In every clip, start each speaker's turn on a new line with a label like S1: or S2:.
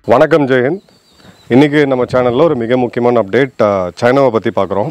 S1: வணக்கம் ஜெயந்த் இன்றைக்கி நம்ம சேனலில் ஒரு மிக முக்கியமான அப்டேட் சைனாவை பற்றி பார்க்குறோம்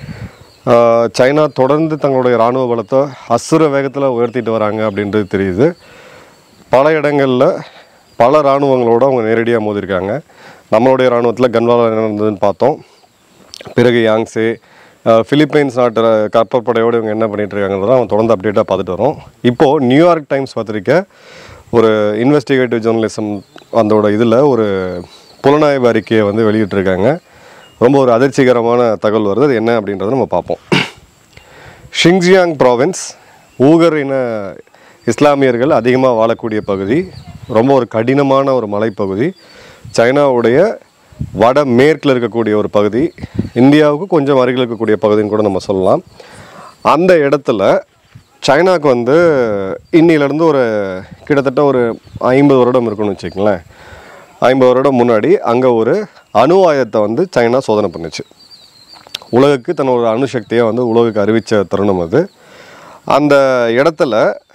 S1: சைனா தொடர்ந்து தங்களுடைய இராணுவ பலத்தை அசுர வேகத்தில் உயர்த்திட்டு வராங்க அப்படின்றது தெரியுது பல இடங்களில் பல இராணுவங்களோட அவங்க நேரடியாக மோதிருக்காங்க நம்மளுடைய இராணுவத்தில் கன்வாலா என்ன நடந்ததுன்னு பார்த்தோம் பிறகு யாங்ஸே அஹ், பிலிப்பைன்ஸ் நாட்டு கப்பற்படையோடு இவங்க என்ன பண்ணிட்டு இருக்காங்கிறத அவங்க தொடர்ந்து அப்டேட்டாக பார்த்துட்டு வரோம் இப்போது நியூயார்க் டைம்ஸ் பத்திரிக்கை ஒரு இன்வெஸ்டிகேட்டிவ் ஜேர்னலிசம் அதோட இதில் ஒரு புலனாய்வு அறிக்கையை வந்து வெளியிட்டிருக்காங்க ரொம்ப ஒரு அதிர்ச்சிகரமான தகவல் வருது அது என்ன அப்படின்றத நம்ம பார்ப்போம் ஷிங்ஜியாங் ப்ராவின்ஸ் ஊகர் இன இஸ்லாமியர்கள் அதிகமாக வாழக்கூடிய பகுதி ரொம்ப ஒரு கடினமான ஒரு மலைப்பகுதி சைனாவுடைய வட மேற்கில் இருக்கக்கூடிய ஒரு பகுதி இந்தியாவுக்கு கொஞ்சம் அருகில் இருக்கக்கூடிய பகுதின்னு கூட நம்ம சொல்லலாம் அந்த இடத்துல சைனாக்கு வந்து இன்னிலேருந்து ஒரு கிட்டத்தட்ட ஒரு ஐம்பது வருடம் இருக்குன்னு வச்சுக்கங்களேன் ஐம்பது வருடம் முன்னாடி அங்கே ஒரு அணு ஆயுதத்தை வந்து சைனா சோதனை பண்ணுச்சு உலகுக்கு தன்னோட அணுசக்தியை வந்து உலகுக்கு அறிவித்த தருணம் அது அந்த இடத்துல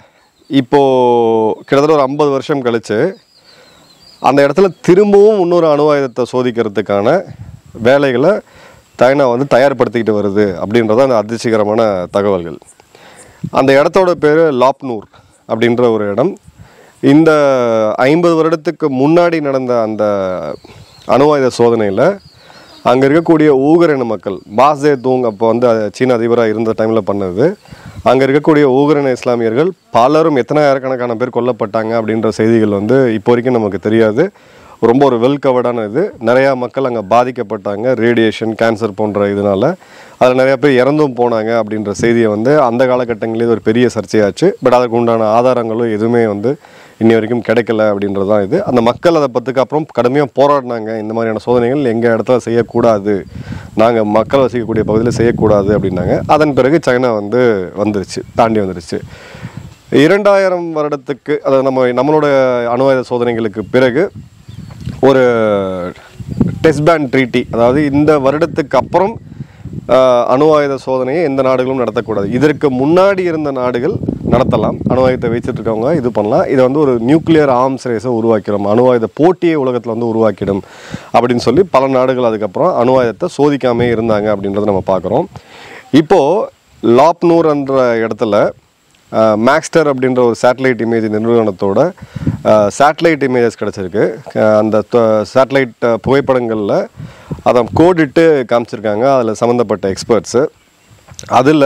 S1: இப்போது கிட்டத்தட்ட ஒரு ஐம்பது வருஷம் கழித்து அந்த இடத்துல திரும்பவும் இன்னொரு அணு ஆயுதத்தை சோதிக்கிறதுக்கான வேலைகளை சைனா வந்து தயார்படுத்திக்கிட்டு வருது அப்படின்றது அந்த அதிர்ச்சிகரமான தகவல்கள் அந்த இடத்தோட பேர் லாப்னூர் அப்படின்ற ஒரு இடம் இந்த ஐம்பது வருடத்துக்கு முன்னாடி நடந்த அந்த அணு ஆயுத சோதனையில் அங்கே இருக்கக்கூடிய ஊகர் இன மக்கள் பாசே தூங் அப்போ வந்து அது சீன அதிபராக இருந்த டைமில் பண்ணது அங்கே இருக்கக்கூடிய ஊகர் இன இஸ்லாமியர்கள் பலரும் எத்தனை ஆயிரக்கணக்கான பேர் கொல்லப்பட்டாங்க அப்படின்ற செய்திகள் வந்து இப்போ வரைக்கும் நமக்கு தெரியாது ரொம்ப ஒரு வெல் கவர்டான இது நிறையா மக்கள் அங்கே பாதிக்கப்பட்டாங்க ரேடியேஷன் கேன்சர் போன்ற இதனால அதில் நிறையா பேர் இறந்தும் போனாங்க அப்படின்ற செய்தியை வந்து அந்த காலகட்டங்களில் இது ஒரு பெரிய சர்ச்சையாச்சு பட் அதுக்கு உண்டான ஆதாரங்களும் எதுவுமே வந்து இன்னி வரைக்கும் கிடைக்கல அப்படின்றது தான் இது அந்த மக்கள் அதை பத்துக்கு அப்புறம் கடுமையாக போராடினாங்க இந்த மாதிரியான சோதனைகள் எங்கள் இடத்துல செய்யக்கூடாது நாங்கள் மக்கள் வசிக்கக்கூடிய பகுதியில் செய்யக்கூடாது அப்படின்னாங்க அதன் பிறகு சைனா வந்து வந்துருச்சு தாண்டி வந்துருச்சு இரண்டாயிரம் வருடத்துக்கு அதாவது நம்ம நம்மளோட அணு ஆயுத சோதனைகளுக்கு பிறகு ஒரு டெஸ்ட் பேன் ட்ரீட்டி அதாவது இந்த வருடத்துக்கு அப்புறம் ஆஹ், அணு ஆயுத சோதனையை எந்த நாடுகளும் நடத்தக்கூடாது இதற்கு முன்னாடி இருந்த நாடுகள் நடத்தலாம் அணு ஆயுதத்தை வச்சுட்டு இருக்கவங்க இது பண்ணலாம் இதை வந்து ஒரு நியூக்ளியர் ஆர்ம்ஸ் ரேஸை உருவாக்கிடும் அணு ஆயுத போட்டியை உலகத்தில் வந்து உருவாக்கிடும் அப்படின்னு சொல்லி பல நாடுகள் அதுக்கப்புறம் அணு ஆயுதத்தை சோதிக்காமே இருந்தாங்க அப்படின்றத நம்ம பார்க்குறோம் இப்போது லாப்னூர் என்ற இடத்துல மேக்ஸ்டர் அப்படின்ற ஒரு சேட்டலைட் இமேஜ் நிறுவனத்தோட சேட்டலைட் இமேஜஸ் கிடச்சிருக்கு அந்த சேட்டலைட் புகைப்படங்களில் அதை கோடிட்டு காமிச்சிருக்காங்க அதில் சம்மந்தப்பட்ட எக்ஸ்பர்ட்ஸு அதில்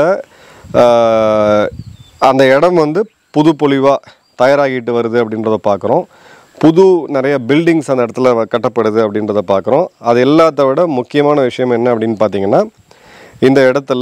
S1: அந்த இடம் வந்து புது பொலிவாக தயாராகிட்டு வருது அப்படின்றத பார்க்குறோம் புது நிறைய பில்டிங்ஸ் அந்த இடத்துல வ- கட்டப்படுது அப்படின்றத பார்க்குறோம் அது எல்லாத்த விட முக்கியமான விஷயம் என்ன அப்படின்னு பார்த்தீங்கன்னா இந்த இடத்துல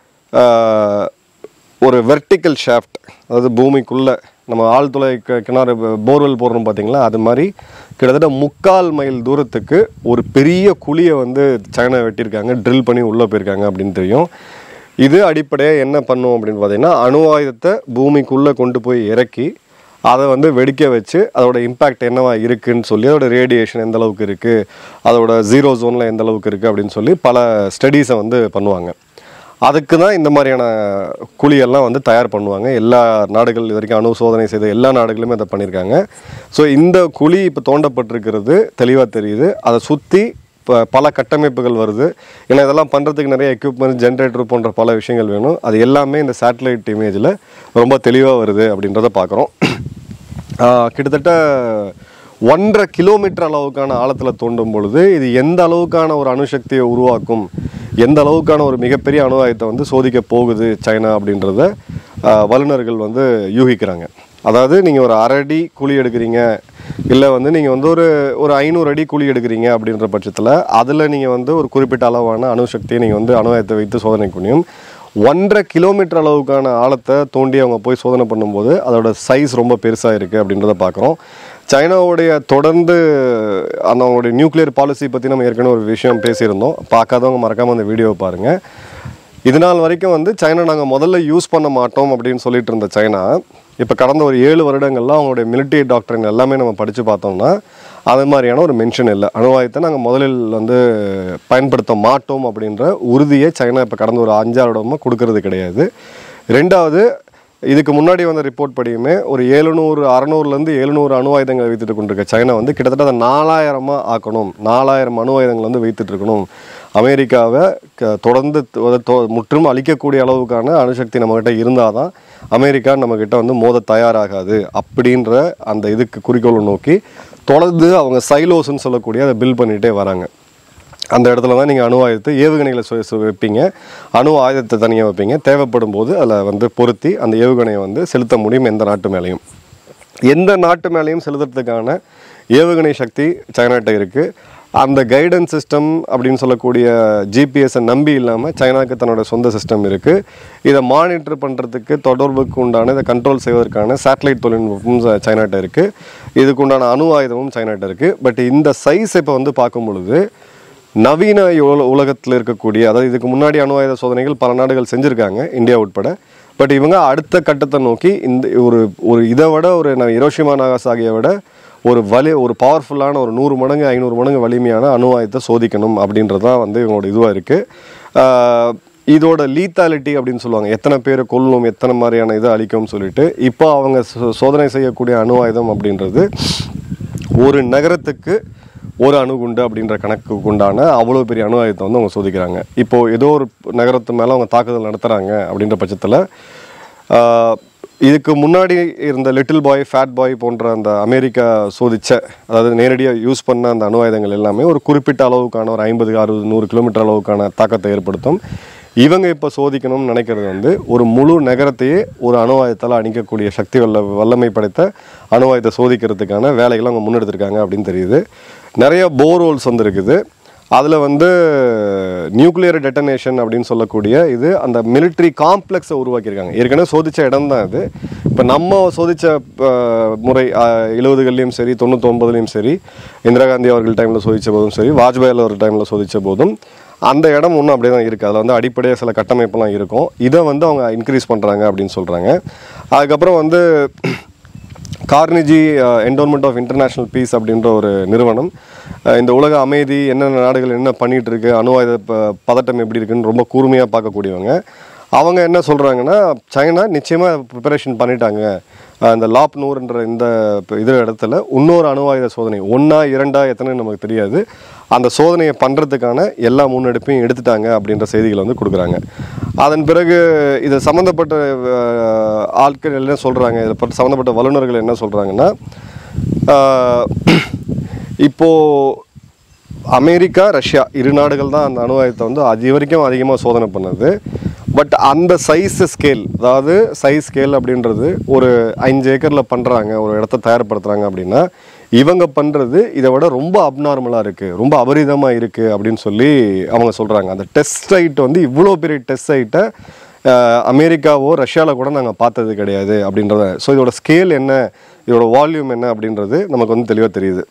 S1: ஆஹ், ஒரு வெர்டிக்கல் ஷாஃப்ட் அதாவது பூமிக்குள்ளே நம்ம ஆழ்துளை கி- கிணறு போர்வெல் போடுறோம் பார்த்தீங்களா அது மாதிரி கிட்டத்தட்ட முக்கால் மைல் தூரத்துக்கு ஒரு பெரிய குழியை வந்து சைனா வெட்டியிருக்காங்க ட்ரில் பண்ணி உள்ளே போயிருக்காங்க அப்படின்னு தெரியும் இது அடிப்படையாக என்ன பண்ணும் அப்படின்னு பார்த்தீங்கன்னா அணு ஆயுதத்தை பூமிக்குள்ளே கொண்டு போய் இறக்கி அதை வந்து வெடிக்க வச்சு அதோட இம்பேக்ட் என்னவா இருக்குன்னு சொல்லி அதோட ரேடியேஷன் எந்த அளவுக்கு இருக்குது அதோட ஜீரோ ஜோனில் எந்த அளவுக்கு இருக்குது அப்படின்னு சொல்லி பல ஸ்டடீஸை வந்து பண்ணுவாங்க அதுக்கு தான் இந்த மாதிரியான குழியெல்லாம் வந்து தயார் பண்ணுவாங்க எல்லா நாடுகள் இது வரைக்கும் அணு சோதனை செய்த எல்லா நாடுகளுமே அதை பண்ணியிருக்காங்க ஸோ இந்த குழி இப்போ தோண்டப்பட்டிருக்கிறது தெளிவாக தெரியுது அதை சுற்றி இப்போ பல கட்டமைப்புகள் வருது ஏன்னா இதெல்லாம் பண்ணுறதுக்கு நிறைய எக்யூப்மெண்ட் ஜென்ரேட்டர் போன்ற பல விஷயங்கள் வேணும் அது எல்லாமே இந்த சேட்டலைட் இமேஜில் ரொம்ப தெளிவாக வருது அப்படின்றத பார்க்குறோம் கிட்டத்தட்ட ஒன்றரை கிலோமீட்டர் அளவுக்கான ஆழத்தில் தோண்டும் பொழுது இது எந்த அளவுக்கான ஒரு அணுசக்தியை உருவாக்கும் எந்த அளவுக்கான ஒரு மிகப்பெரிய அணு ஆயுதத்தை வந்து சோதிக்க போகுது சைனா அப்படின்றத ஆஹ், வல்லுநர்கள் வந்து யூகிக்கிறாங்க அதாவது நீங்கள் ஒரு அரை அடி குழி எடுக்கிறீங்க இல்லை வந்து நீங்கள் வந்து ஒரு ஒரு ஐநூறு அடி குழி எடுக்கிறீங்க அப்படின்ற பட்சத்தில் அதில் நீங்கள் வந்து ஒரு குறிப்பிட்ட அளவான அணுசக்தியை நீங்கள் வந்து அணு ஆயுதத்தை வைத்து சோதனை முடியும் ஒன்றரை கிலோமீட்டர் அளவுக்கான ஆழத்தை தோண்டி அவங்க போய் சோதனை பண்ணும்போது அதோட சைஸ் ரொம்ப பெருசாக இருக்குது அப்படின்றத பார்க்குறோம் சைனாவுடைய தொடர்ந்து அந்த அவங்களுடைய நியூக்ளியர் பாலிசி பற்றி நம்ம ஏற்கனவே ஒரு விஷயம் பேசியிருந்தோம் பார்க்காதவங்க மறக்காமல் அந்த வீடியோவை பாருங்கள் இது நாள் வரைக்கும் வந்து சைனா நாங்கள் முதல்ல யூஸ் பண்ண மாட்டோம் அப்படின்னு சொல்லிட்டு இருந்த சைனா இப்போ கடந்த ஒரு ஏழு வருடங்கள்ல அவங்களுடைய மிலிட்டரி டாக்டரின் எல்லாமே நம்ம படித்து பார்த்தோம்னா அது மாதிரியான ஒரு மென்ஷன் இல்லை அணுவாயுதத்தை நாங்கள் முதலில் வந்து பயன்படுத்த மாட்டோம் அப்படின்ற உறுதியை சைனா இப்போ கடந்த ஒரு அஞ்சாறு இடமா கொடுக்கறது கிடையாது ரெண்டாவது இதுக்கு முன்னாடி வந்த ரிப்போர்ட் படியுமே ஒரு ஏழுநூறு அறநூறுலேருந்து எழுநூறு அணு ஆயுதங்களை வைத்துட்டு கொண்டிருக்க சைனா வந்து கிட்டத்தட்ட அதை நாலாயிரமாக ஆக்கணும் நாலாயிரம் அணு ஆயுதங்கள் வந்து வைத்துட்டு இருக்கணும் அமெரிக்காவை க- தொடர்ந்து தொ- தொ- முற்றும் அழிக்கக்கூடிய அளவுக்கான அணுசக்தி நம்மக்கிட்ட இருந்தால் தான் அமெரிக்கா நம்மக்கிட்ட வந்து மோத தயாராகாது அப்படின்ற அந்த இதுக்கு குறிக்கோளை நோக்கி தொடர்ந்து அவங்க சைலோஸ்ன்னு சொல்லக்கூடிய அதை பில் பண்ணிகிட்டே வராங்க அந்த இடத்துல தான் நீங்கள் அணு ஆயுதத்தை ஏவுகணைகளை சு- சு- வைப்பீங்க அணு ஆயுதத்தை தனியாக வைப்பீங்க தேவைப்படும் போது அதில் வந்து பொருத்தி அந்த ஏவுகணையை வந்து செலுத்த முடியும் எந்த நாட்டு மேலேயும் எந்த நாட்டு மேலேயும் செலுத்துறதுக்கான ஏவுகணை சக்தி சைனாட்ட இருக்குது அந்த கைடன்ஸ் சிஸ்டம் அப்படின்னு சொல்லக்கூடிய ஜிபிஎஸை நம்பி இல்லாமல் சைனாக்கு தன்னோட சொந்த சிஸ்டம் இருக்குது இதை மானிட்டர் பண்ணுறதுக்கு தொடர்புக்கு உண்டான இதை கண்ட்ரோல் செய்வதற்கான சேட்டலைட் தொழில்நுட்பமும் ச- சைனாட்ட இருக்குது இதுக்கு உண்டான அணு ஆயுதமும் சைனாட்ட இருக்குது பட் இந்த சைஸ் இப்போ வந்து பார்க்கும் பொழுது நவீன உல உலகத்தில் இருக்கக்கூடிய அதாவது இதுக்கு முன்னாடி அணு ஆயுத சோதனைகள் பல நாடுகள் செஞ்சுருக்காங்க இந்தியா உட்பட பட் இவங்க அடுத்த கட்டத்தை நோக்கி இந்த ஒரு ஒரு இதை விட ஒரு நான் இரோஷிமா நாகாசாகியை விட ஒரு வலி ஒரு பவர்ஃபுல்லான ஒரு நூறு மடங்கு ஐநூறு மடங்கு வலிமையான அணு ஆயுதத்தை சோதிக்கணும் அப்படின்றது தான் வந்து இவங்களோட இதுவாக இருக்குது இதோட லீத்தாலிட்டி அப்படின்னு சொல்லுவாங்க எத்தனை பேரை கொல்லும் எத்தனை மாதிரியான இதை அழிக்கும்னு சொல்லிட்டு இப்போ அவங்க சோ- சோதனை செய்யக்கூடிய அணு ஆயுதம் அப்படின்றது ஒரு நகரத்துக்கு ஒரு அணுகுண்டு அப்படின்ற கணக்குக்கு உண்டான அவ்வளோ பெரிய அணு ஆயுதத்தை வந்து அவங்க சோதிக்கிறாங்க இப்போ ஏதோ ஒரு நகரத்து மேலே அவங்க தாக்குதல் நடத்துகிறாங்க அப்படின்ற பட்சத்தில் இதுக்கு முன்னாடி இருந்த லிட்டில் பாய் ஃபேட் பாய் போன்ற அந்த அமெரிக்கா சோதிச்ச அதாவது நேரடியாக யூஸ் பண்ண அந்த அணு ஆயுதங்கள் எல்லாமே ஒரு குறிப்பிட்ட அளவுக்கான ஒரு ஐம்பது அறுபது நூறு கிலோமீட்டர் அளவுக்கான தாக்கத்தை ஏற்படுத்தும் இவங்க இப்போ சோதிக்கணும்னு நினைக்கிறது வந்து ஒரு முழு நகரத்தையே ஒரு அணு ஆயுதத்தால் அணிக்கக்கூடிய சக்தி வல்ல வல்லமை படைத்த அணு ஆயுதத்தை சோதிக்கிறதுக்கான வேலைகளை அவங்க முன்னெடுத்திருக்காங்க அப்படின்னு தெரியுது நிறைய போர்ஹோல்ஸ் வந்துருக்குது அதில் வந்து நியூக்ளியர் டெட்டனேஷன் அப்படின்னு சொல்லக்கூடிய இது அந்த மிலிட்ரி காம்ப்ளெக்ஸை உருவாக்கியிருக்காங்க ஏற்கனவே சோதிச்ச இடம் தான் இது இப்போ நம்ம சோதிச்ச அஹ், முறை எழுபதுகள்லையும் சரி தொண்ணூத்தொம்பதுலேயும் சரி இந்திரா காந்தி அவர்கள் டைமில் சோதிச்ச போதும் சரி வாஜ்பாய் அவர் டைமில் சோதிச்ச போதும் அந்த இடம் இன்னும் அப்படியே தான் இருக்குது அதில் வந்து அடிப்படையாக சில கட்டமைப்பெல்லாம் இருக்கும் இதை வந்து அவங்க இன்க்ரீஸ் பண்ணுறாங்க அப்படின்னு சொல்கிறாங்க அதுக்கப்புறம் வந்து Carnegie endowment of international peace அப்படின்ற ஒரு நிறுவனம் அஹ், இந்த உலக அமைதி என்னென்ன நாடுகள் என்ன பண்ணிட்டு இருக்கு அணு ஆயுத ப- பதட்டம் எப்படி இருக்குன்னு ரொம்ப கூர்மையாக பார்க்கக்கூடியவங்க அவங்க என்ன சொல்கிறாங்கன்னா சைனா நிச்சயமாக ப்ரிப்பரேஷன் பண்ணிட்டாங்க அஹ், இந்த லாப் நூறுன்ற இந்த இப்ப இது இடத்துல இன்னொரு அணு ஆயுத சோதனை ஒன்றா இரண்டா எத்தனை நமக்கு தெரியாது அந்த சோதனையை பண்ணுறதுக்கான எல்லா முன்னெடுப்பையும் எடுத்துட்டாங்க அப்படின்ற செய்திகளை வந்து கொடுக்குறாங்க அதன் பிறகு இது சம்மந்தப்பட்ட அஹ், ஆட்கள் என்ன சொல்கிறாங்க இதில் பட்ட சம்மந்தப்பட்ட வல்லுநர்கள் என்ன சொல்கிறாங்கன்னா இப்போது அமெரிக்கா ரஷ்யா இரு நாடுகள் தான் அந்த அணு ஆயுதத்தை வந்து அது வரைக்கும் அதிகமாக சோதனை பண்ணது பட் அந்த சைஸ் ஸ்கேல் அதாவது சைஸ் ஸ்கேல் அப்படின்றது ஒரு அஞ்சு ஏக்கரில் பண்ணுறாங்க ஒரு இடத்த தயார்படுத்துகிறாங்க அப்படின்னா இவங்க பண்ணுறது இதை விட ரொம்ப அப்நார்மலாக இருக்குது ரொம்ப அபரிதமாக இருக்குது அப்படின்னு சொல்லி அவங்க சொல்கிறாங்க அந்த டெஸ்ட் சைட் வந்து இவ்வளோ பெரிய டெஸ்ட் சைட்டை அமெரிக்காவோ ரஷ்யாவில் கூட நாங்கள் பார்த்தது கிடையாது அப்படின்றத ஸோ இதோட ஸ்கேல் என்ன இதோட வால்யூம் என்ன அப்படின்றது நமக்கு வந்து தெளிவாக தெரியுது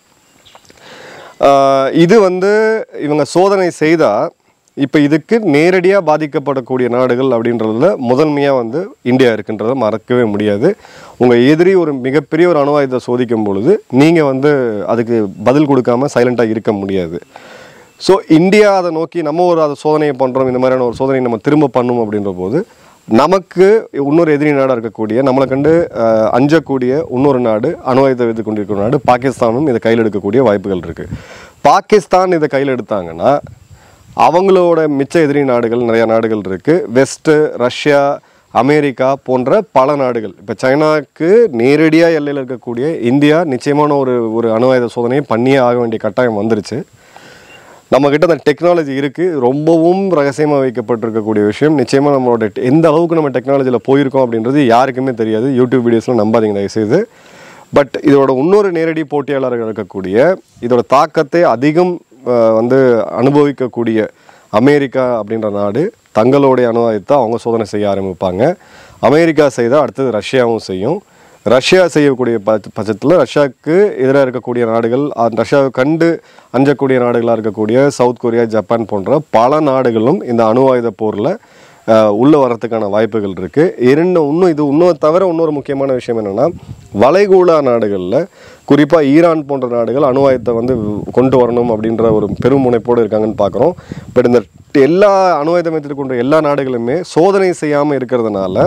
S1: ஆஹ் இது வந்து இவங்க சோதனை செய்தால் இப்போ இதுக்கு நேரடியாக பாதிக்கப்படக்கூடிய நாடுகள் அப்படின்றதுல முதன்மையாக வந்து இந்தியா இருக்குன்றதை மறக்கவே முடியாது உங்கள் எதிரி ஒரு மிகப்பெரிய ஒரு அணு ஆயுதத்தை சோதிக்கும் பொழுது நீங்கள் வந்து அதுக்கு பதில் கொடுக்காம சைலண்ட்டாக இருக்க முடியாது ஸோ இந்தியா அதை நோக்கி நம்ம ஒரு அதை சோதனையை பண்ணுறோம் இந்த மாதிரியான ஒரு சோதனை நம்ம திரும்ப பண்ணும் அப்படின்ற போது நமக்கு இன்னொரு எதிரி நாடாக இருக்கக்கூடிய நம்மளை கண்டு அஹ், அஞ்சக்கூடிய இன்னொரு நாடு அணு ஆயுதத்தை வைத்து கொண்டிருக்கிற நாடு பாகிஸ்தானும் இதை கையில் எடுக்கக்கூடிய வாய்ப்புகள் இருக்குது பாகிஸ்தான் இதை கையில் எடுத்தாங்கன்னா அவங்களோட மிச்ச எதிரி நாடுகள் நிறைய நாடுகள் இருக்குது வெஸ்ட்டு ரஷ்யா அமெரிக்கா போன்ற பல நாடுகள் இப்போ சைனாக்கு நேரடியாக எல்லையில் இருக்கக்கூடிய இந்தியா நிச்சயமான ஒரு ஒரு அணு ஆயுத சோதனையை பண்ணியே ஆக வேண்டிய கட்டாயம் வந்துருச்சு நம்மக்கிட்ட அந்த டெக்னாலஜி இருக்குது ரொம்பவும் ரகசியமாக வைக்கப்பட்டிருக்கக்கூடிய விஷயம் நிச்சயமாக நம்மளோட டெ- எந்த அளவுக்கு நம்ம டெக்னாலஜியில் போயிருக்கோம் அப்படின்றது யாருக்குமே தெரியாது யூடியூப் வீடியோஸ்லாம் நம்பாதீங்க தயவுசெய்து பட் இதோட இன்னொரு நேரடி போட்டியாளர்கள் இருக்கக்கூடிய இதோட தாக்கத்தை அதிகம் அஹ், வந்து அனுபவிக்கக்கூடிய அமெரிக்கா அப்படின்ற நாடு தங்களுடைய அணு ஆயுதத்தை அவங்க சோதனை செய்ய ஆரம்பிப்பாங்க அமெரிக்கா செய்தால் அடுத்தது ரஷ்யாவும் செய்யும் ரஷ்யா செய்யக்கூடிய பட்ச- பட்சத்தில் ரஷ்யாவுக்கு எதிராக இருக்கக்கூடிய நாடுகள் அந்த ரஷ்யாவை கண்டு அஞ்சக்கூடிய நாடுகளாக இருக்கக்கூடிய சவுத் கொரியா ஜப்பான் போன்ற பல நாடுகளும் இந்த அணு ஆயுத போரில் உள்ளே வரத்துக்கான வாய்ப்புகள் இருக்குது இரண்டு இன்னும் இது இன்னும் தவிர இன்னொரு முக்கியமான விஷயம் என்னென்னா வளைகுடா நாடுகளில் குறிப்பாக ஈரான் போன்ற நாடுகள் அணு ஆயுதத்தை வந்து கொண்டு வரணும் அப்படின்ற ஒரு பெரும் முனைப்போடு இருக்காங்கன்னு பார்க்குறோம் பட் இந்த எல்லா அணு ஆயுதம் வைத்துட்டு கொண்ட எல்லா நாடுகளுமே சோதனை செய்யாமல் இருக்கிறதுனால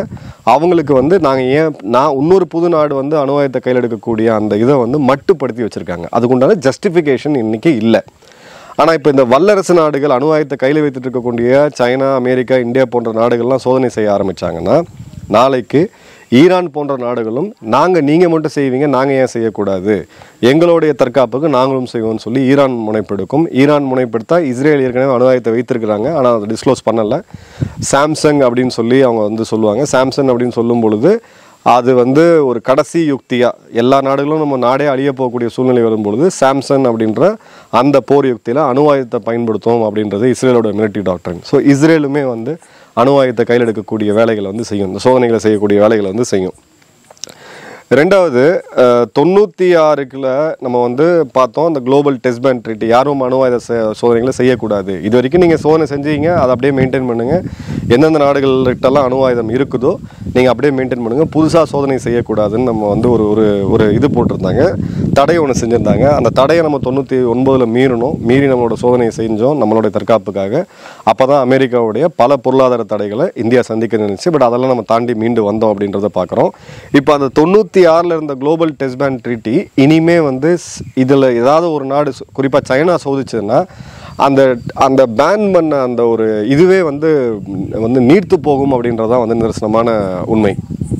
S1: அவங்களுக்கு வந்து நாங்கள் ஏன் நான் இன்னொரு புது நாடு வந்து அணு ஆயுதத்தை கையில் எடுக்கக்கூடிய அந்த இதை வந்து மட்டுப்படுத்தி வச்சுருக்காங்க அதுக்குண்டான ஜஸ்டிஃபிகேஷன் இன்றைக்கி இல்லை ஆனால் இப்போ இந்த வல்லரசு நாடுகள் அணு ஆயுதத்தை கையில் வைத்துட்டு இருக்கக்கூடிய சைனா அமெரிக்கா இந்தியா போன்ற நாடுகள்லாம் சோதனை செய்ய ஆரம்பிச்சாங்கன்னா நாளைக்கு ஈரான் போன்ற நாடுகளும் நாங்கள் நீங்கள் மட்டும் செய்வீங்க நாங்கள் ஏன் செய்யக்கூடாது எங்களுடைய தற்காப்புக்கு நாங்களும் செய்வோம்னு சொல்லி ஈரான் முனைப்பெடுக்கும் ஈரான் முனைப்பெடுத்தா இஸ்ரேல் ஏற்கனவே அணு ஆயுதத்தை வைத்திருக்கிறாங்க ஆனால் அதை டிஸ்க்ளோஸ் பண்ணலை சாம்சங் அப்படின்னு சொல்லி அவங்க வந்து சொல்லுவாங்க சாம்சங் அப்படின்னு சொல்லும் பொழுது அது வந்து ஒரு கடைசி யுக்தியாக எல்லா நாடுகளும் நம்ம நாடே அழிய போகக்கூடிய சூழ்நிலை வரும்பொழுது சாம்சங் அப்படின்ற அந்த போர் யுக்தியில் அணு ஆயுதத்தை பயன்படுத்தும் அப்படின்றது இஸ்ரேலோட மிலிட்டரி டாக்டரின் ஸோ இஸ்ரேலுமே வந்து அணு ஆயுதத்தை கையில் எடுக்கக்கூடிய வேலைகளை வந்து செய்யும் இந்த சோதனைகளை செய்யக்கூடிய வேலைகளை வந்து செய்யும் ரெண்டாவது அஹ், தொண்ணூற்றி ஆறுக்குள்ள நம்ம வந்து பார்த்தோம் இந்த குளோபல் டெஸ்ட் பேன் ட்ரீட்டி யாரும் அணு ஆயுத சே- சோதனைகளை செய்யக்கூடாது இது வரைக்கும் நீங்கள் சோதனை செஞ்சீங்க அதை அப்படியே மெயின்டைன் பண்ணுங்கள் எந்தெந்த நாடுகள்கிட்டலாம் அணு ஆயுதம் இருக்குதோ நீங்கள் அப்படியே மெயின்டைன் பண்ணுங்கள் புதுசாக சோதனை செய்யக்கூடாதுன்னு நம்ம வந்து ஒரு ஒரு ஒரு இது போட்டிருந்தாங்க தடை ஒன்று செஞ்சுருந்தாங்க அந்த தடையை நம்ம தொண்ணூற்றி ஒன்பதில் மீறணும் மீறி நம்மளோட சோதனையை செஞ்சோம் நம்மளுடைய தற்காப்புக்காக அப்போ தான் அமெரிக்காவுடைய பல பொருளாதார தடைகளை இந்தியா சந்திக்க நினைச்சு பட் அதெல்லாம் நம்ம தாண்டி மீண்டு வந்தோம் அப்படின்றத பார்க்குறோம் இப்போ அந்த தொண்ணூற்றி ஆறில் இருந்த குளோபல் டெஸ்ட் பேன் ட்ரீட்டி இனிமே வந்து இதில் ஏதாவது ஒரு நாடு குறிப்பாக சைனா சோதிச்சதுன்னா அந்த அந்த பேன் பண்ண அந்த ஒரு இதுவே வந்து வந்து நீர்த்து போகும் அப்படின்றதான் வந்து நிதர்சனமான உண்மை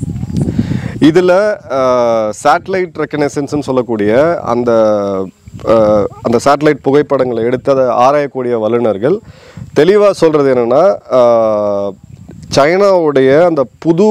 S1: இதில் சேட்டலைட் ரெக்கனைசன்ஸ்னு சொல்லக்கூடிய அந்த அஹ், அந்த சேட்டலைட் புகைப்படங்களை எடுத்து அதை ஆராயக்கூடிய வல்லுநர்கள் தெளிவாக சொல்கிறது என்னென்னா சைனாவுடைய அந்த புது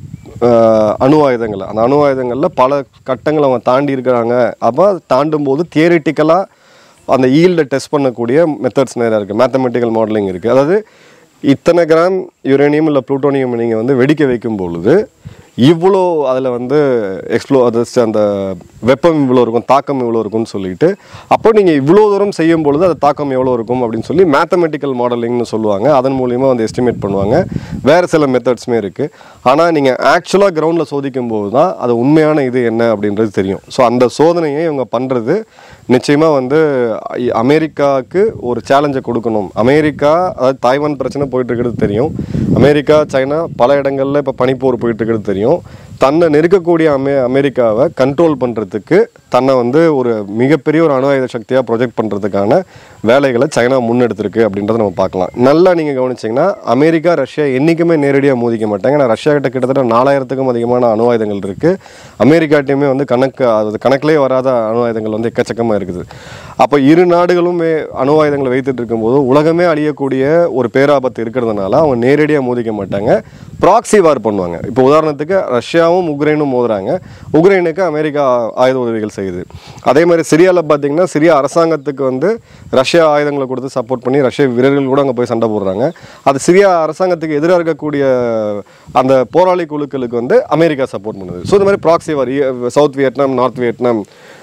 S1: அஹ், அணு ஆயுதங்கள் அந்த அணு ஆயுதங்களில் பல கட்டங்களை அவங்க தாண்டி இருக்கிறாங்க அப்போ தாண்டும் போது தியரிட்டிக்கலாக அந்த ஈல்டை டெஸ்ட் பண்ணக்கூடிய மெத்தட்ஸ் நிறையா இருக்குது மேத்தமெட்டிக்கல் மாடலிங் இருக்குது அதாவது இத்தனை கிராம் யுரேனியம் இல்லை ப்ளூட்டோனியம் நீங்கள் வந்து வெடிக்க வைக்கும் பொழுது இவ்வளோ அதில் வந்து எக்ஸ்ப்ளோ அது அந்த வெப்பம் இவ்வளோ இருக்கும் தாக்கம் இவ்வளோ இருக்கும்னு சொல்லிட்டு அப்போ நீங்கள் இவ்வளோ தூரம் செய்யும் பொழுது அது தாக்கம் எவ்வளோ இருக்கும் அப்படின்னு சொல்லி மேத்தமெட்டிக்கல் மாடலிங்னு சொல்லுவாங்க அதன் மூலியமாக வந்து எஸ்டிமேட் பண்ணுவாங்க வேறு சில மெத்தட்ஸுமே இருக்குது ஆனால் நீங்கள் ஆக்சுவலாக கிரவுண்டில் சோதிக்கும் போது தான் அது உண்மையான இது என்ன அப்படின்றது தெரியும் ஸோ அந்த சோதனையை இவங்க பண்ணுறது நிச்சயமாக வந்து ஐ- அமெரிக்காவுக்கு ஒரு சேலஞ்சை கொடுக்கணும் அமெரிக்கா அதாவது தாய்வான் பிரச்சனை போயிட்டு இருக்கிறது தெரியும் அமெரிக்கா சைனா பல இடங்களில் இப்போ பனிப்போர் போயிட்டு இருக்கிறது தெரியும் தன்னை நெருக்கக்கூடிய அமெ அமெரிக்காவை கண்ட்ரோல் பண்ணுறதுக்கு தன்னை வந்து ஒரு மிகப்பெரிய ஒரு அணு ஆயுத சக்தியாக ப்ரொஜெக்ட் பண்ணுறதுக்கான வேலைகளை சைனா முன்னெடுத்திருக்கு அப்படின்றத நம்ம பார்க்கலாம் நல்லா நீங்கள் கவனிச்சிங்கன்னா அமெரிக்கா ரஷ்யா என்றைக்குமே நேரடியாக மோதிக்க மாட்டாங்க ஏன்னா ரஷ்யா கிட்ட கிட்டத்தட்ட நாலாயிரத்துக்கும் அதிகமான அணு ஆயுதங்கள் இருக்குது அமெரிக்காட்டையுமே வந்து கணக்கு அது கணக்கிலே வராத அணு ஆயுதங்கள் வந்து எக்கச்சக்கமாக இருக்குது அப்போ இரு நாடுகளுமே அணு ஆயுதங்களை வைத்துட்டு இருக்கும்போது உலகமே அழியக்கூடிய ஒரு பேராபத்து இருக்கிறதுனால அவங்க நேரடியாக மோதிக்க மாட்டாங்க ப்ராக்ஸி வார் பண்ணுவாங்க இப்போ உதாரணத்துக்கு ரஷ்யாவும் உக்ரைனும் மோதுறாங்க உக்ரைனுக்கு அமெரிக்கா ஆயுத உதவிகள் செய்யுது அதே மாதிரி சிரியாவில் பார்த்தீங்கன்னா சிரியா அரசாங்கத்துக்கு வந்து ரஷ்யா ஆயுதங்களை கொடுத்து சப்போர்ட் பண்ணி ரஷ்ய வீரர்கள் கூட அங்கே போய் சண்டை போடுறாங்க அது சிரியா அரசாங்கத்துக்கு எதிராக இருக்கக்கூடிய அந்த போராளி குழுக்களுக்கு வந்து அமெரிக்கா சப்போர்ட் பண்ணுது ஸோ இந்த மாதிரி proxy war South Vietnam North Vietnam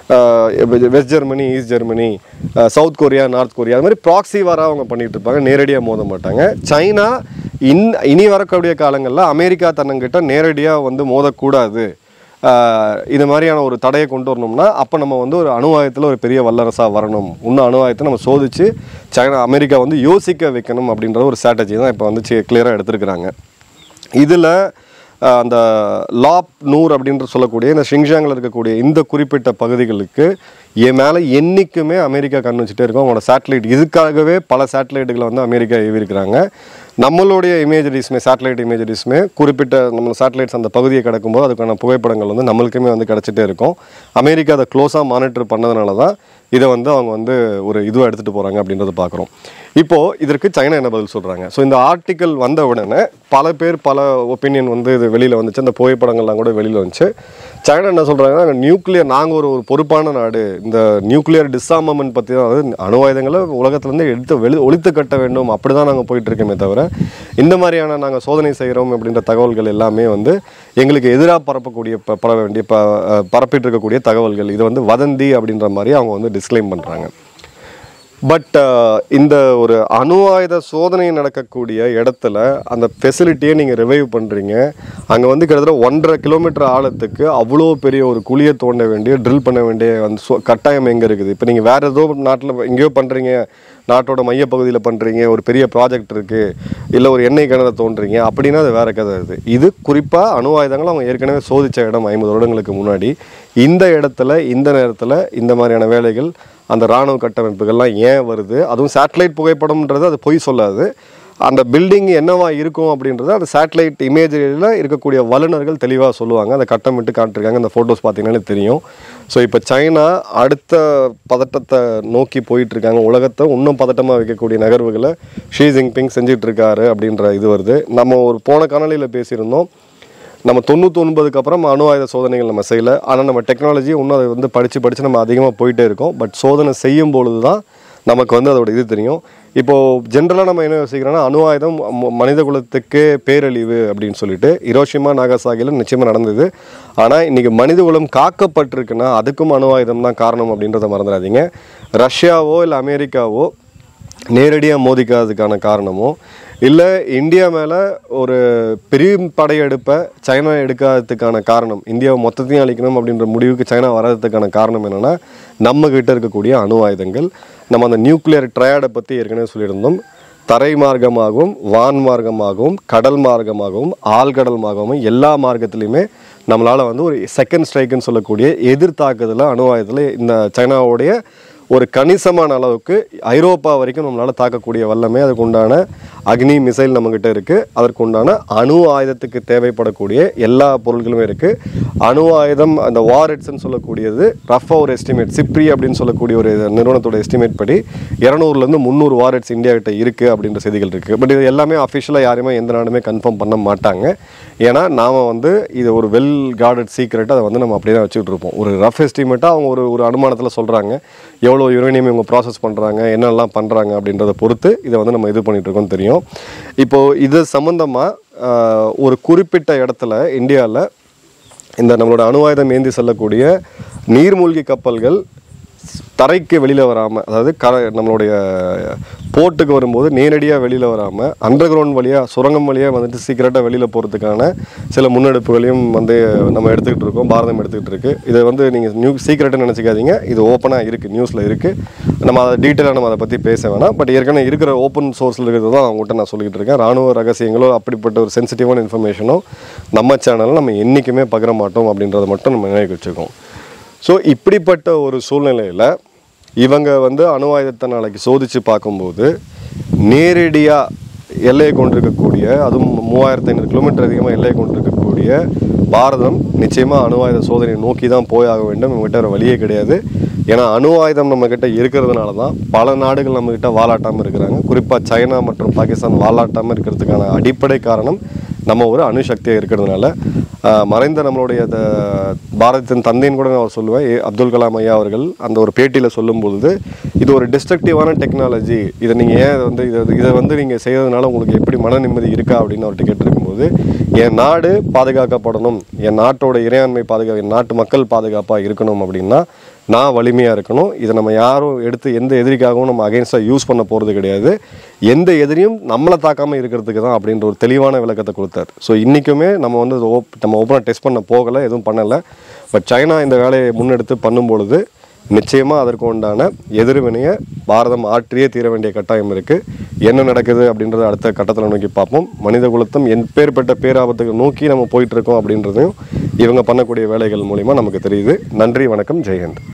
S1: West Germany East Germany South Korea North Korea அது மாதிரி ப்ராக்ஸி வாராக அவங்க பண்ணிட்டு இருப்பாங்க நேரடியாக மோத மாட்டாங்க சைனா இன் இனி வரக்கூடிய காலங்களில் அமெரிக்கா தன்னங்கிட்ட நேரடியாக வந்து மோதக்கூடாது ஆஹ் இது மாதிரியான ஒரு தடையை கொண்டு வரணும்னா அப்போ நம்ம வந்து ஒரு அணு ஆயுதத்தில் ஒரு பெரிய வல்லரசாக வரணும் இன்னும் அணு ஆயுதத்தை நம்ம சோதிச்சு சைனா அமெரிக்கா வந்து யோசிக்க வைக்கணும் அப்படின்ற ஒரு ஸ்ட்ராட்டஜி தான் இப்போ வந்து கிளியராக எடுத்திருக்கிறாங்க இதில் அந்த லாப் நூர் அப்படின்ற சொல்லக்கூடிய இந்த ஷிங்ஜாங்கில் இருக்கக்கூடிய இந்த குறிப்பிட்ட பகுதிகளுக்கு என் மேலே என்றைக்குமே அமெரிக்கா கண் வச்சுட்டே இருக்கும் அவங்களோட சேட்டலைட் இதுக்காகவே பல சேட்டலைட்டுகளை வந்து அமெரிக்கா ஏவிருக்கிறாங்க நம்மளுடைய இமேஜரிஸ்மே சேட்டலைட் இமேஜரிஸ்மே குறிப்பிட்ட நம்ம சேட்டலைட்ஸ் அந்த பகுதியை கிடக்கும்போது அதுக்கான புகைப்படங்கள் வந்து நம்மளுக்குமே வந்து கிடச்சிட்டே இருக்கும் அமெரிக்கா அதை க்ளோஸாக மானிட்டர் பண்ணதுனால தான் இதை வந்து அவங்க வந்து ஒரு இதுவாக எடுத்துகிட்டு போகிறாங்க அப்படின்றத பார்க்குறோம் இப்போது இதற்கு சைனா என்ன பதில் சொல்கிறாங்க ஸோ இந்த ஆர்டிக்கல் வந்த உடனே பல பேர் பல ஒப்பீனியன் வந்து இது வெளியில் வந்துச்சு அந்த புகைப்படங்கள்லாம் கூட வெளியில் வந்துச்சு சைனா என்ன சொல்கிறாங்கன்னா நியூக்ளியர் நாங்கள் ஒரு ஒரு பொறுப்பான நாடு இந்த நியூக்ளியர் டிஸ்ஆர்மமெண்ட் பற்றி தான் அதாவது அணு ஆயுதங்களை உலகத்துலேருந்து எடுத்து வெளி ஒழித்து கட்ட வேண்டும் அப்படி தான் நாங்கள் போயிட்டு இருக்கோமே தவிர இந்த மாதிரியான நாங்கள் சோதனை செய்கிறோம் அப்படின்ற தகவல்கள் எல்லாமே வந்து எங்களுக்கு எதிராக பரப்பக்கூடிய ப- பரவ வேண்டிய ப பரப்பிட்டு இருக்கக்கூடிய தகவல்கள் இது வந்து வதந்தி அப்படின்ற மாதிரி அவங்க வந்து டிஸ்க்ளைம் பண்ணுறாங்க பட் இந்த ஒரு அணு ஆயுத சோதனை நடக்கக்கூடிய இடத்துல அந்த ஃபெசிலிட்டியை நீங்கள் ரிவைவ் பண்ணுறீங்க அங்கே வந்து கிட்டத்தட்ட ஒன்றரை கிலோமீட்டர் ஆழத்துக்கு அவ்வளோ பெரிய ஒரு குழியை தோண்ட வேண்டிய ட்ரில் பண்ண வேண்டிய அந்த சோ- கட்டாயம் எங்கே இருக்குது இப்போ நீங்கள் வேறு ஏதோ நாட்டில் எங்கேயோ பண்ணுறீங்க நாட்டோட மையப்பகுதியில் பண்ணுறீங்க ஒரு பெரிய ப்ராஜெக்ட் இருக்குது இல்லை ஒரு எண்ணெய் கிணறு தோன்றீங்க அப்படின்னா அது வேறு கதை இது இது குறிப்பாக அணு ஆயுதங்களை அவங்க ஏற்கனவே சோதித்த இடம் ஐம்பது வருடங்களுக்கு முன்னாடி இந்த இடத்துல இந்த நேரத்தில் இந்த மாதிரியான வேலைகள் அந்த இராணுவ கட்டமைப்புகள்லாம் ஏன் வருது அதுவும் சேட்டலைட் புகைப்படம்ன்றது அது பொய் சொல்லாது அந்த பில்டிங் என்னவா இருக்கும் அப்படின்றது அந்த சேட்டலைட் இமேஜில் இருக்கக்கூடிய வல்லுநர்கள் தெளிவாக சொல்லுவாங்க அந்த கட்டமிட்டு காட்டிருக்காங்க அந்த ஃபோட்டோஸ் பார்த்தீங்கன்னாலே தெரியும் ஸோ இப்போ சைனா அடுத்த பதட்டத்தை நோக்கி போயிட்டு இருக்காங்க உலகத்தை இன்னும் பதட்டமாக வைக்கக்கூடிய நகர்வுகளை ஷீ ஜின்பிங் செஞ்சிட்டு இருக்காரு அப்படின்ற இது வருது நம்ம ஒரு போன காணொலியில் பேசியிருந்தோம் நம்ம தொண்ணூற்றி ஒன்பதுக்கு அப்புறம் அணு ஆயுத சோதனைகள் நம்ம செய்யலை ஆனால் நம்ம டெக்னாலஜி இன்னும் அதை வந்து படித்து படித்து நம்ம அதிகமாக போயிட்டே இருக்கோம் பட் சோதனை செய்யும் பொழுது தான் நமக்கு வந்து அதோட இது தெரியும் இப்போது ஜென்ரலாக நம்ம என்ன யோசிக்கிறோன்னா அணு ஆயுதம் ம- மனித குலத்துக்கு பேரழிவு அப்படின்னு சொல்லிட்டு ஹிரோஷிமா நாகசாகியில் நிச்சயமாக நடந்தது ஆனால் இன்றைக்கி மனித குலம் காக்கப்பட்டிருக்குன்னா அதுக்கும் அணு ஆயுதம் தான் காரணம் அப்படின்றத மறந்துடாதீங்க ரஷ்யாவோ இல்லை அமெரிக்காவோ நேரடியாக மோதிக்காததுக்கான காரணமோ இல்லை இந்தியா மேலே ஒரு பெரிய படையெடுப்பை சைனா எடுக்காததுக்கான காரணம் இந்தியாவை மொத்தத்தையும் அழிக்கணும் அப்படின்ற முடிவுக்கு சைனா வராததுக்கான காரணம் என்னென்னா நம்ம கிட்ட இருக்கக்கூடிய அணு ஆயுதங்கள் நம்ம அந்த நியூக்ளியர் ட்ரையாடை பற்றி ஏற்கனவே சொல்லியிருந்தோம் தரை மார்க்கமாகவும் வான் மார்க்கமாகவும் கடல் மார்க்கமாகவும் ஆழ்கடல் மார்க்கமாகவும் எல்லா மார்க்கத்துலேயுமே நம்மளால் வந்து ஒரு செகண்ட் ஸ்ட்ரைக்குன்னு சொல்லக்கூடிய எதிர்த்தாக்குதல அணு ஆயுதத்தில் இந்த சைனாவுடைய ஒரு கணிசமான அளவுக்கு ஐரோப்பா வரைக்கும் நம்மளால் தாக்கக்கூடிய வல்லமை அதுக்கு உண்டான அக்னி மிசைல் நம்மக்கிட்ட இருக்குது அதற்கு உண்டான அணு ஆயுதத்துக்கு தேவைப்படக்கூடிய எல்லா பொருட்களுமே இருக்குது அணு ஆயுதம் அந்த வாரெட்ஸ்ன்னு சொல்லக்கூடியது ரஃபாக ஒரு எஸ்டிமேட் சிப்ரி அப்படின்னு சொல்லக்கூடிய ஒரு நிறுவனத்தோட எஸ்டிமேட் படி இரநூறுலேருந்து முந்நூறு வாரெட்ஸ் இந்தியா கிட்ட இருக்குது அப்படின்ற செய்திகள் இருக்குது பட் இது எல்லாமே அஃபிஷியலாக யாருமே எந்த நாடுமே கன்ஃபார்ம் பண்ண மாட்டாங்க ஏன்னா நாம் வந்து இது ஒரு வெல் கார்டட் சீக்ரெட் அதை வந்து நம்ம அப்படியே தான் வச்சுக்கிட்டு இருப்போம் ஒரு ரஃப் எஸ்டிமேட்டாக அவங்க ஒரு ஒரு அனுமானத்தில் சொல்கிறாங்க எவ்வளோ யுரேனியம் இவங்க ப்ராசஸ் பண்ணுறாங்க என்னெல்லாம் பண்ணுறாங்க அப்படின்றத பொறுத்து இதை வந்து நம்ம இது பண்ணிட்டு இருக்கோம் தெரியும் இப்போது இது சம்மந்தமாக ஒரு குறிப்பிட்ட இடத்துல இந்தியாவில் இந்த நம்மளோட அணு ஆயுதம் ஏந்தி செல்லக்கூடிய நீர்மூழ்கி கப்பல்கள் தரைக்கு வெளியில் வராமல் அதாவது கர நம்மளுடைய போர்ட்டுக்கு வரும்போது நேரடியாக வெளியில் வராமல் அண்டர் கிரவுண்ட் வழியாக சுரங்கம் வழியாக வந்துட்டு சீக்கிரட்டாக வெளியில் போகிறதுக்கான சில முன்னெடுப்புகளையும் வந்து நம்ம எடுத்துக்கிட்டு இருக்கோம் பாரதம் எடுத்துக்கிட்டு இருக்கு இதை வந்து நீங்கள் நியூ சீக்கிரட்டாக நினச்சிக்காதீங்க இது ஓப்பனாக இருக்குது நியூஸில் இருக்குது நம்ம அதை டீட்டெயிலாக நம்ம அதை பற்றி பேச வேணாம் பட் ஏற்கனவே இருக்கிற ஓப்பன் சோர்ஸில் இருக்கிறது தான் அவங்ககிட்ட நான் சொல்லிக்கிட்டு இருக்கேன் ராணுவ ரகசியங்களோ அப்படிப்பட்ட ஒரு சென்சிட்டிவான இன்ஃபர்மேஷனோ நம்ம சேனலில் நம்ம என்றைக்குமே பகிர மாட்டோம் அப்படின்றத மட்டும் நம்ம நினைவு வச்சுக்கோம் ஸோ இப்படிப்பட்ட ஒரு சூழ்நிலையில் இவங்க வந்து அணு ஆயுதத்தை நாளைக்கு சோதித்து பார்க்கும்போது நேரடியாக எல்லையை கொண்டிருக்கக்கூடிய அதுவும் மூவாயிரத்து ஐநூறு கிலோமீட்டர் அதிகமாக எல்லையை கொண்டிருக்கக்கூடிய பாரதம் நிச்சயமாக அணு ஆயுத சோதனையை நோக்கி தான் போயாக வேண்டும் இவங்ககிட்ட வேறு வழியே கிடையாது ஏன்னா அணு ஆயுதம் நம்மக்கிட்ட இருக்கிறதுனால தான் பல நாடுகள் நம்மக்கிட்ட வாலாட்டாமல் இருக்கிறாங்க குறிப்பாக சைனா மற்றும் பாகிஸ்தான் வாலாட்டாமல் இருக்கிறதுக்கான அடிப்படை காரணம் நம்ம ஒரு அணுசக்தியாக இருக்கிறதுனால ஆஹ், மறைந்த நம்மளுடைய த- பாரதத்தின் தந்தைன்னு கூட நான் சொல்லுவேன் ஏ அப்துல் கலாம் ஐயா அவர்கள் அந்த ஒரு பேட்டியில் சொல்லும் பொழுது இது ஒரு டிஸ்ட்ரக்டிவான டெக்னாலஜி இதை நீங்கள் ஏன் வந்து இதை இதை வந்து நீங்கள் செய்யறதுனால உங்களுக்கு எப்படி மன நிம்மதி இருக்கா அப்படின்னு அவர்கிட்ட கேட்டிருக்கும்போது என் நாடு பாதுகாக்கப்படணும் என் நாட்டோட இறையாண்மை பாதுகா என் நாட்டு மக்கள் பாதுகாப்பாக இருக்கணும் அப்படின்னா நான் வலிமையாக இருக்கணும் இதை நம்ம யாரும் எடுத்து எந்த எதிரிக்காகவும் நம்ம அகைன்ஸ்டாக யூஸ் பண்ண போகிறது கிடையாது எந்த எதிரியும் நம்மளை தாக்காமல் இருக்கிறதுக்கு தான் அப்படின்ற ஒரு தெளிவான விளக்கத்தை கொடுத்தார் ஸோ இன்றைக்குமே நம்ம வந்து அதை ஓப் நம்ம ஓப்பனாக டெஸ்ட் பண்ண போகலை எதுவும் பண்ணலை பட் சைனா இந்த வேலையை முன்னெடுத்து பண்ணும் பொழுது நிச்சயமாக அதற்கு உண்டான எதிர்வினையை பாரதம் ஆற்றியே தீர வேண்டிய கட்டாயம் இருக்குது என்ன நடக்குது அப்படின்றத அடுத்த கட்டத்தில் நோக்கி பார்ப்போம் மனித குலத்தம் எப்பேற்பட்ட பேராபத்துக்கு நோக்கி நம்ம போயிட்டு இருக்கோம் அப்படின்றதையும் இவங்க பண்ணக்கூடிய வேலைகள் மூலிமா நமக்கு தெரியுது நன்றி வணக்கம் ஜெயஹிந்த்